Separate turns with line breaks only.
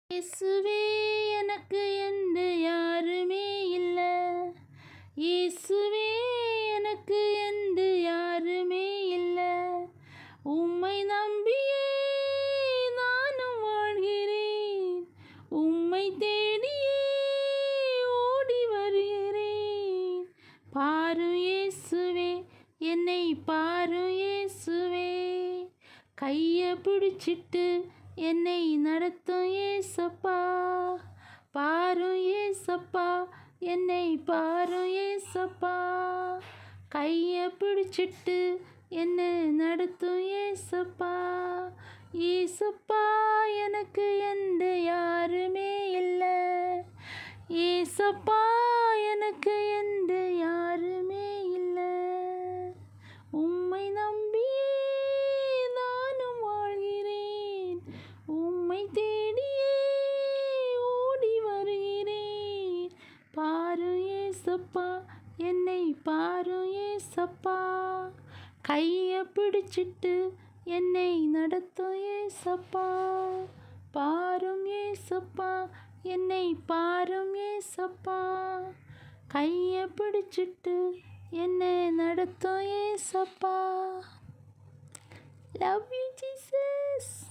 இயேசுவே எனக்கு என்று யாருமே இல்லை இயேசுவே எனக்கு என்று யாருமே இல்லை உம்மை நம்பியே நானும் வாழ்கிறேன் உம்மை தேடியே ஓடி வருகிறேன் பாரு இயேசுவே என்னை பாரு இயேசுவே கைய பிடிச்சிட்டு என்னை நடத்தும் ஏசப்பா பாரு ஏசப்பா என்னை பாரு ஏசப்பா கைய பிடிச்சிட்டு என்னை நடத்தும் ஏசப்பா ஏசப்பா எனக்கு எந்த யாருமே இல்லை ஏசப்பா எனக்கு எந்த யாருமே இல்லை உம்மை நம்பியே நானும் வாழ்கிறேன் உம்மை தேடியே ஓடி வருகிறேன் பாரு ஏசப்பா என்னை பாரு ஏசப்பா கைய பிடிச்சிட்டு என்னை நடத்தும் ஏசப்பா பாரும் ஏசப்பா என்னை பாரும் ஏசப்பா கைய பிடிச்சிட்டு என்னை நடத்தும் ஏசப்பா லவ் யூ ஜீசஸ்